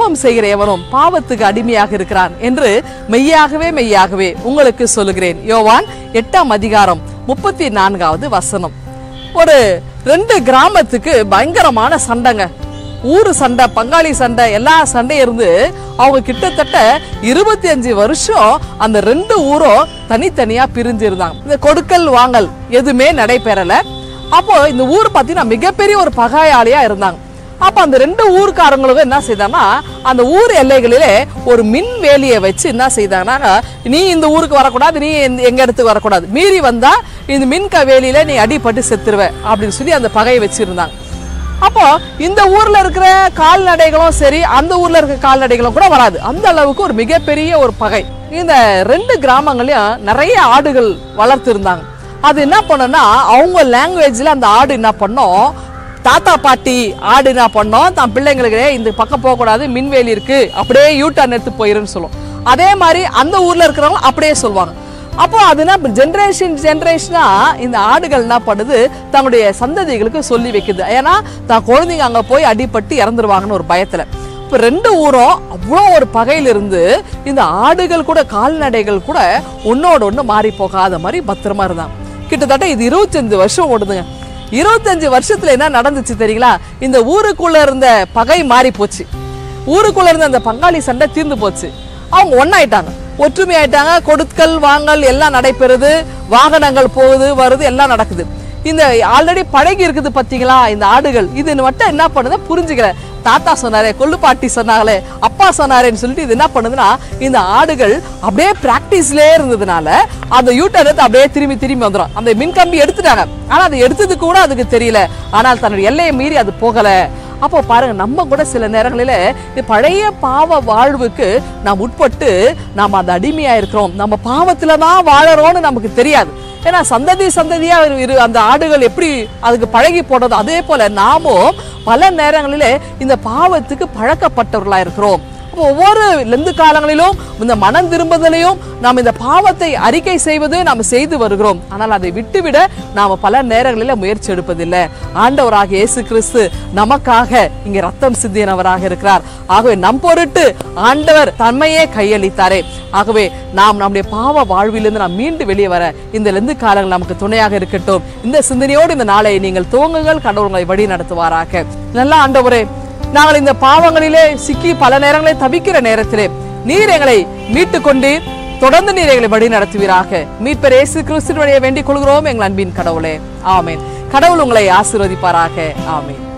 பாவம் செய்கிற எவனும் பாவத்துக்கு அடிமையாக இருக்கிறான் என்று மெய்யாகவே மெய்யாகவே உங்களுக்கு சொல்லுகிறேன் யோவான் எட்டாம் அதிகாரம் முப்பத்தி நான்காவது வசனம் ஒரு ரெண்டு கிராமத்துக்கு பயங்கரமான சண்டைங்க ஊரு சண்டை பங்காளி சண்டை எல்லா சண்டையும் இருந்து அவங்க கிட்டத்தட்ட இருபத்தி அஞ்சு வருஷம் அந்த ரெண்டு ஊரும் தனித்தனியா பிரிஞ்சு இருந்தாங்க இந்த கொடுக்கல் வாங்கல் எதுவுமே நடைபெறல அப்போ இந்த ஊர் பார்த்தீங்கன்னா மிகப்பெரிய ஒரு பகாயாளியா இருந்தாங்க அப்ப அந்த ரெண்டு ஊர்க்காரங்களும் என்ன செய்தாங்கன்னா அந்த ஊர் எல்லைகளிலே ஒரு மின் வேலியை வச்சு என்ன செய்தாங்கன்னா நீ இந்த ஊருக்கு வரக்கூடாது நீ இந்த- எங்க இடத்துக்கு வரக்கூடாது மீறி வந்தா இந்த மின் க வேலியில நீ அடிபட்டு செத்துருவ அப்படின்னு சொல்லி அந்த பகையை வச்சிருந்தாங்க அப்போ இந்த ஊர்ல இருக்கிற கால்நடைகளும் சரி அந்த ஊர்ல இருக்கிற கால்நடைகளும் கூட வராது அந்த அளவுக்கு ஒரு மிகப்பெரிய ஒரு பகை இந்த ரெண்டு கிராமங்களையும் நிறைய ஆடுகள் வளர்த்து இருந்தாங்க அது என்ன பண்ணுன்னா அவங்க லாங்குவேஜ்ல அந்த ஆடு என்ன பண்ணோம் தாத்தா பாட்டி ஆடு என்ன பண்ணோம் தன் பிள்ளைங்களுக்கு இந்த பக்கம் போகக்கூடாது மின்வேலி இருக்கு அப்படியே யூ டர்ன் எடுத்து போயிருன்னு சொல்லும் அதே மாதிரி அந்த ஊர்ல இருக்கிறவங்க அப்படியே சொல்லுவாங்க அப்போ அதுனா ஜென்ரேஷன் ஜென்ரேஷனா இந்த ஆடுகள் என்ன பண்ணுது தங்களுடைய சந்ததிகளுக்கு சொல்லி வைக்குது ஏன்னா தான் குழந்தைங்க அங்க போய் அடிபட்டு இறந்துருவாங்கன்னு ஒரு பயத்துல இப்போ ரெண்டு ஊரும் அவ்வளோ ஒரு பகையில இருந்து இந்த ஆடுகள் கூட கால்நடைகள் கூட ஒன்னோட ஒன்று மாறி போகாத மாதிரி பத்திரமா இருந்தாங்க கிட்டத்தட்ட இது இருபத்தஞ்சு வருஷம் ஓடுதுங்க இருபத்தஞ்சு வருஷத்துல என்ன நடந்துச்சு தெரியுங்களா இந்த ஊருக்குள்ள இருந்த பகை மாறி போச்சு ஊருக்குள்ள இருந்த அந்த பங்காளி சண்டை தீர்ந்து போச்சு அவங்க ஒன்னாயிட்டாங்க ஒற்றுமை ஆயிட்டாங்க கொடுக்கல் வாங்கல் எல்லாம் நடைபெறுது வாகனங்கள் போகுது வருது எல்லாம் நடக்குது இந்த ஆல்ரெடி பழகி இருக்குது பாத்தீங்களா இந்த ஆடுகள் இது மட்டும் என்ன பண்ணுது புரிஞ்சுக்கல தாத்தா சொன்னாரே கொள்ளுப்பாட்டி சொன்னாங்களே அப்பா சொன்னாரேன்னு சொல்லிட்டு இது என்ன பண்ணுதுன்னா இந்த ஆடுகள் அப்படியே பிராக்டிஸ்லயே இருந்ததுனால அந்த யூட்டர் அப்படியே திரும்பி திரும்பி வந்துடும் அந்த மின்கம்பி எடுத்துட்டாங்க ஆனா அதை எடுத்தது கூட அதுக்கு தெரியல ஆனால் தன்னுடைய எல்லையை மீறி அது போகல அப்போ பாருங்க நம்ம கூட சில நேரங்களில இந்த பழைய பாவ வாழ்வுக்கு நாம் உட்பட்டு நாம் அந்த அடிமையா இருக்கிறோம் நம்ம பாவத்துல தான் வாழறோம்னு நமக்கு தெரியாது ஏன்னா சந்ததி சந்ததியா இரு- இரு அந்த ஆடுகள் எப்படி அதுக்கு பழகி போடுறதோ அதே போல நாமும் பல நேரங்களிலே இந்த பாவத்துக்கு பழக்கப்பட்டவர்களா இருக்கிறோம் அப்போ ஒவ்வொரு லெந்து காலங்களிலும் இந்த மனம் திரும்புதலையும் நாம் இந்த பாவத்தை அறிக்கை செய்வது நாம் செய்து வருகிறோம் ஆனால் அதை விட்டுவிட நாம் பல நேரங்களில் முயற்சி எடுப்பதில்லை ஆண்டவராக இயேசு கிறிஸ்து நமக்காக இங்கே ரத்தம் சிந்தியனவராக இருக்கிறார் ஆகவே நம் பொருட்டு ஆண்டவர் தன்மையே கையளித்தாரே ஆகவே நாம் நம்முடைய பாவ வாழ்விலிருந்து நாம் மீண்டு வெளியே வர இந்த லெந்து காலங்கள் நமக்கு துணையாக இருக்கட்டும் இந்த சிந்தனையோடு இந்த நாளை நீங்கள் துவங்குங்கள் கடவுளை வழி நடத்துவாராக நல்லா ஆண்டவரே நாங்கள் இந்த பாவங்களிலே சிக்கி பல நேரங்களில் தவிக்கிற நேரத்திலே நீர் எங்களை மீட்டு கொண்டு தொடர்ந்து நீர் எங்களை வழி நடத்துவீராக மீட்பர் இயேசு கிறிஸ்துவனுடைய வேண்டிக் கொள்கிறோம் எங்கள் அன்பின் கடவுளே ஆமென் கடவுள் உங்களை ஆசீர்வதிப்பாராக ஆமென்